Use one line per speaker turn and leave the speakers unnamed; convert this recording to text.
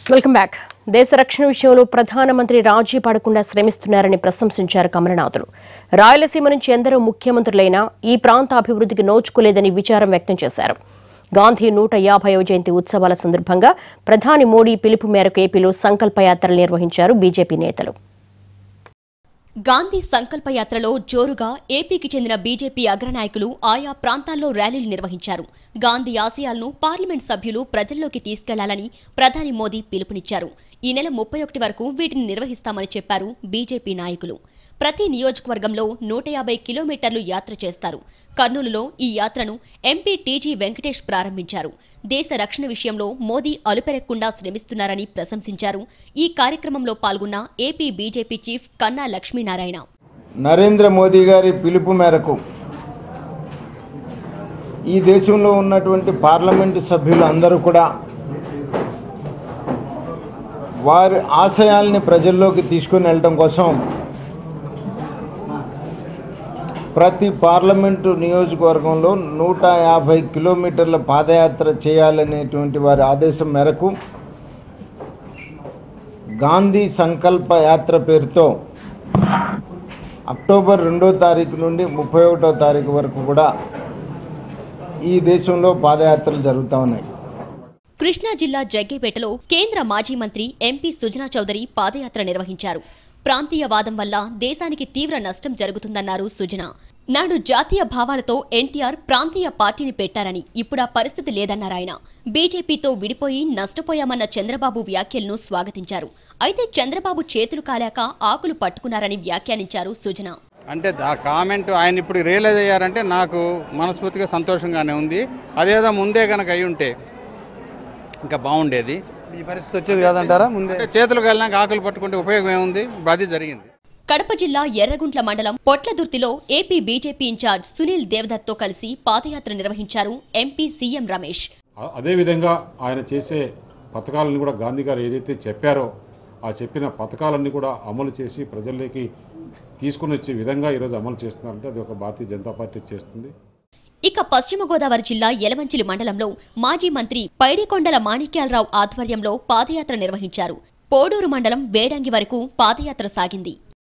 welcome back దేశ రక్షణ విషయంలో ప్రధానమంత్రి రాజీ పడకుండా శ్రమిస్తున్నారని ప్రశంసించారు కమలనాథులు రాయలసీమ నుంచి ఎందరో ముఖ్యమంత్రులైనా ఈ ప్రాంత అభివృద్ధికి నోచుకోలేదని విచారం వ్యక్తం చేశారు గాంధీ నూట యాభైవ జయంతి ఉత్సవాల సందర్భంగా ప్రధాని మోడీ పిలుపు మేరకు ఏపీలో సంకల్ప యాత్రలు నిర్వహించారు బీజేపీ నేతలు
గాంధీ సంకల్ప యాత్రలో జోరుగా ఏపీకి చెందిన బీజేపీ అగ్రనాయకులు ఆయా ప్రాంతాల్లో ర్యాలీలు నిర్వహించారు గాంధీ ఆశయాలను పార్లమెంట్ సభ్యులు ప్రజల్లోకి తీసుకెళ్లాలని ప్రధాని మోదీ పిలుపునిచ్చారు ఈ నెల ముప్పై ఒకటి వరకు వీటిని నిర్వహిస్తామని చెప్పారు బీజేపీ నాయకులు ప్రతి నియోజకవర్గంలో నూట యాభై కిలోమీటర్లు యాత్ర చేస్తారు కర్నూలులో ఈ యాత్రను ఎంపీ టీజీ వెంకటేష్ ప్రారంభించారు దేశ రక్షణ విషయంలో మోదీ అలుపెరగకుండా శ్రమిస్తున్నారని ప్రశంసించారు ఈ కార్యక్రమంలో పాల్గొన్న ఏపీ బీజేపీ చీఫ్ కన్నా లక్ష్మీనారాయణ
నరేంద్ర మోదీ గారి పిలుపు మేరకు ఈ దేశంలో ఉన్నటువంటి పార్లమెంటు సభ్యులు అందరూ కూడా వారి ఆశయాల్ని ప్రజల్లోకి తీసుకుని వెళ్ళటం కోసం ప్రతి పార్లమెంటు నియోజకవర్గంలో నూట యాభై కిలోమీటర్ల పాదయాత్ర చేయాలనేటువంటి వారి ఆదేశం మేరకు గాంధీ సంకల్ప యాత్ర పేరుతో అక్టోబర్ రెండో తారీఖు నుండి ముప్పై ఒకటో తారీఖు వరకు కూడా ఈ దేశంలో పాదయాత్రలు జరుగుతూ ఉన్నాయి
కృష్ణా జిల్లా జగ్గేపేటలో కేంద్ర మాజీ మంత్రి ఎంపీ సుజనా చౌదరి పాదయాత్ర నిర్వహించారు ప్రాంతీయవాదం వల్ల దేశానికి తీవ్ర నష్టం జరుగుతుందన్నారు సుజన నాడు జాతీయ భావాలతో ఎన్టీఆర్ ప్రాంతీయ పార్టీని పెట్టారని ఇప్పుడు ఆ పరిస్థితి లేదన్నారాయన బీజేపీతో విడిపోయి నష్టపోయామన్న చంద్రబాబు వ్యాఖ్యలను స్వాగతించారు అయితే చంద్రబాబు చేతులు కాలాక ఆకులు పట్టుకున్నారని వ్యాఖ్యానించారు సుజన
అంటే ఆ కామెంట్ ఆయన ఇప్పుడు రియలైజ్ అయ్యారంటే నాకు మనస్ఫూర్తిగా సంతోషంగానే ఉంది అదేదో ముందే కనుక అయి ఉంటే ఇంకా బాగుండేది
ఈ పరిస్థితి వచ్చేది కాదంటారా ముందే
అంటే చేతులకు వెళ్ళినాక ఆకులు పట్టుకుంటే ఉపయోగం ఏముంది ఇప్పుడు అది జరిగింది
కడప జిల్లా ఎర్రగుంట్ల మండలం పొట్లదుర్తిలో ఏపీ బీజేపీ ఇన్ఛార్జ్ సునీల్ దేవదత్తో కలిసి పాదయాత్ర నిర్వహించారు ఎంపీ సీఎం రమేష్
అ- అదేవిధంగా ఆయన చేసే పథకాలను కూడా గాంధీ గారు ఏదైతే చెప్పారో ఆ చెప్పిన పథకాలన్నీ కూడా అమలు చేసి ప్రజల్లోకి తీసుకుని వచ్చే విధంగా ఈరోజు అమలు చేస్తున్నారంటే అది ఒక భారతీయ జనతా పార్టీ చేస్తుంది
ఇక పశ్చిమ గోదావరి జిల్లా యలమంచిలి మండలంలో మాజీ మంత్రి పైడికొండల మాణిక్యాలరావు ఆధ్వర్యంలో పాదయాత్ర నిర్వహించారు పోడూరు మండలం వేడంగి వరకు పాదయాత్ర సాగింది